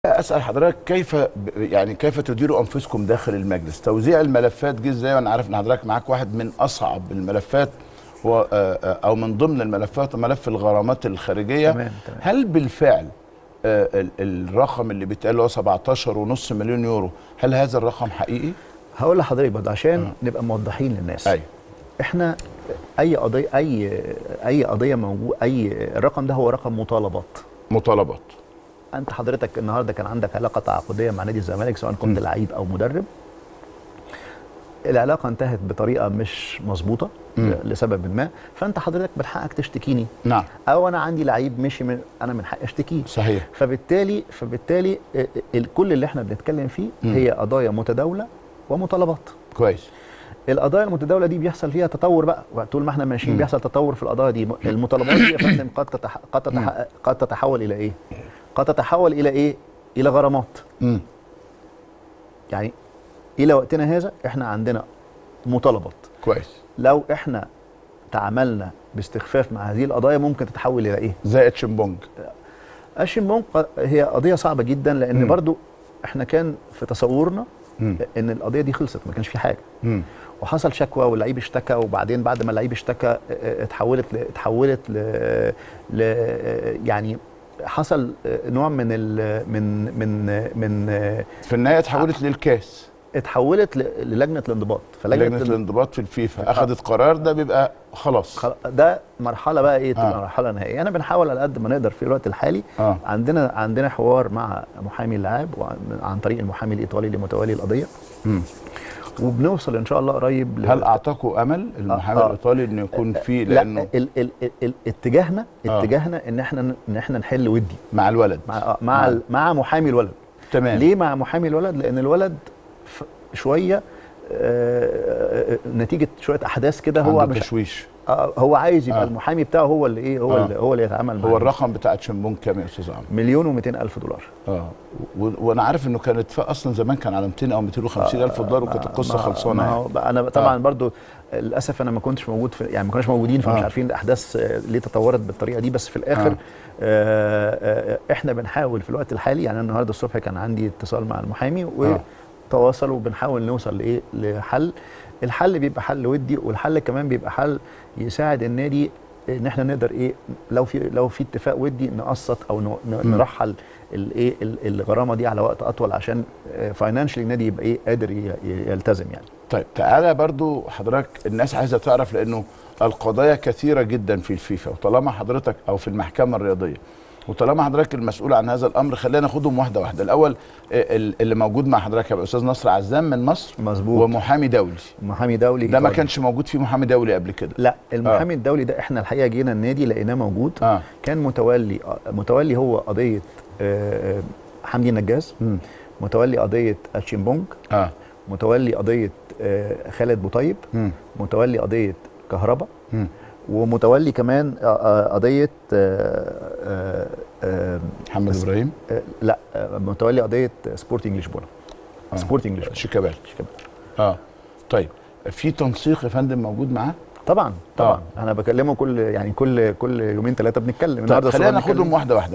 اسال حضرتك كيف يعني كيف تديروا انفسكم داخل المجلس توزيع الملفات جه ازاي وانا عارف ان حضرتك معاك واحد من اصعب الملفات هو او من ضمن الملفات ملف الغرامات الخارجيه تمام تمام. هل بالفعل الرقم اللي بيتقال هو 17.5 مليون يورو هل هذا الرقم حقيقي هقول لحضرتك برضه عشان أه. نبقى موضحين للناس ايوه احنا اي قضيه اي اي قضيه موجود اي الرقم ده هو رقم مطالبات مطالبات انت حضرتك النهارده كان عندك علاقه تعاقديه مع نادي الزمالك سواء كنت لعيب او مدرب العلاقه انتهت بطريقه مش مظبوطه لسبب ما فانت حضرتك من حقك تشتكيني نعم او انا عندي لعيب مشي من انا من حقي اشتكيه صحيح فبالتالي فبالتالي كل اللي احنا بنتكلم فيه مم. هي قضايا متداوله ومطالبات كويس القضايا المتداوله دي بيحصل فيها تطور بقى طول ما احنا ماشيين بيحصل تطور في القضايا دي المطالبات دي يا فندم قد تتح... قد تتح... قد تتحول الى ايه قد تتحول الى ايه الى غرامات امم يعني الى وقتنا هذا احنا عندنا مطالبات كويس لو احنا تعاملنا باستخفاف مع هذه القضايا ممكن تتحول الى ايه زي اتشمبونج اشمبونج هي قضيه صعبه جدا لان مم. برضو احنا كان في تصورنا مم. ان القضيه دي خلصت ما كانش في حاجه مم. وحصل شكوى واللعيب اشتكى وبعدين بعد ما اللعيب اشتكى اه، اتحولت ل- اتحولت ل, ل يعني حصل اه، نوع من ال من من من اه، في النهايه اتحولت للكاس اتحولت ل- للجنه الانضباط لجنه فلجنه الانضباط الانضباط في الفيفا اخذت قرار ده بيبقى خلاص خلاص ده مرحله بقى ايه تبقى آه. مرحله نهائيه انا بنحاول على قد ما نقدر في الوقت الحالي اه عندنا عندنا حوار مع محامي اللاعب وعن عن طريق المحامي الايطالي لمتولي القضيه مم. وبنوصل ان شاء الله قريب ل- هل اعطاكوا امل المحامي آه. الايطالي انه يكون فيه لا لانه ال ال ال ال اتجاهنا آه. اتجاهنا ان احنا ان احنا نحل ودي مع الولد مع آه، مع نعم. ال- مع محامي الولد تمام ليه مع محامي الولد لان الولد ف- شويه آه، آه، نتيجه شويه احداث كده هو عنده مش تشويش آه، هو عايز يبقى آه. المحامي بتاعه هو اللي ايه هو آه. اللي هو اللي يتعامل معاه هو الرقم بتاع تشمبونج كام يا استاذ عمرو؟ مليون و200 الف دولار اه و- وانا عارف انه كانت في اصلا زمان كان على 200 او 250 الف دولار وكانت القصه ما- خلصانه ما يعني. هو بقى انا طبعا آه. برضو للاسف انا ما كنتش موجود في يعني ما كناش موجودين فمش آه. عارفين الاحداث آه، ليه تطورت بالطريقه دي بس في الاخر آه. آه. آه احنا بنحاول في الوقت الحالي يعني أنا النهارده الصبح كان عندي اتصال مع المحامي آه. وتواصل وبنحاول نوصل لايه لحل الحل بيبقى حل ودي والحل كمان بيبقى حل يساعد النادي ان احنا نقدر ايه لو في لو في اتفاق ودي نقسط او ن- ن- مم. نرحل الايه ال- الغرامه دي على وقت اطول عشان فاينانشلي النادي يبقى ايه قادر ي- ي- يلتزم يعني طيب تعالى برضو حضرتك الناس عايزه تعرف لانه القضايا كثيره جدا في الفيفا وطالما حضرتك او في المحكمه الرياضيه وطالما حضرتك المسؤول عن هذا الامر خلينا ناخدهم واحده واحده الاول آه، ال- اللي موجود مع حضرتك يبقى استاذ نصر عزام من مصر مظبوط ومحامي دولي محامي دولي ده ما إيطالي. كانش موجود فيه محامي دولي قبل كده لا المحامي آه. الدولي ده احنا الحقيقه جينا النادي لقيناه موجود اه كان متولي آه، متولي هو قضيه آه، آه، حمدي النجاز مم. متولي قضيه اتشيمبونج اه متولي قضيه آه، خالد بوطيب مم. متولي قضيه كهرباء مم. ومتولي كمان آه، آه، قضيه آه، آه، آه، محمد بس- ابراهيم آه، لا آه، متولي قضيه سبورتنج لشبونه آه. سبورتنج لشبونه شيكابالا شيكابالا. اه طيب في تنسيق يا فندم موجود معاه طبعا طبعا انا بكلمه كل يعني كل كل يومين ثلاثه بنتكلم طيب النهارده خلينا الصبح بنتكلم. ناخدهم واحده واحده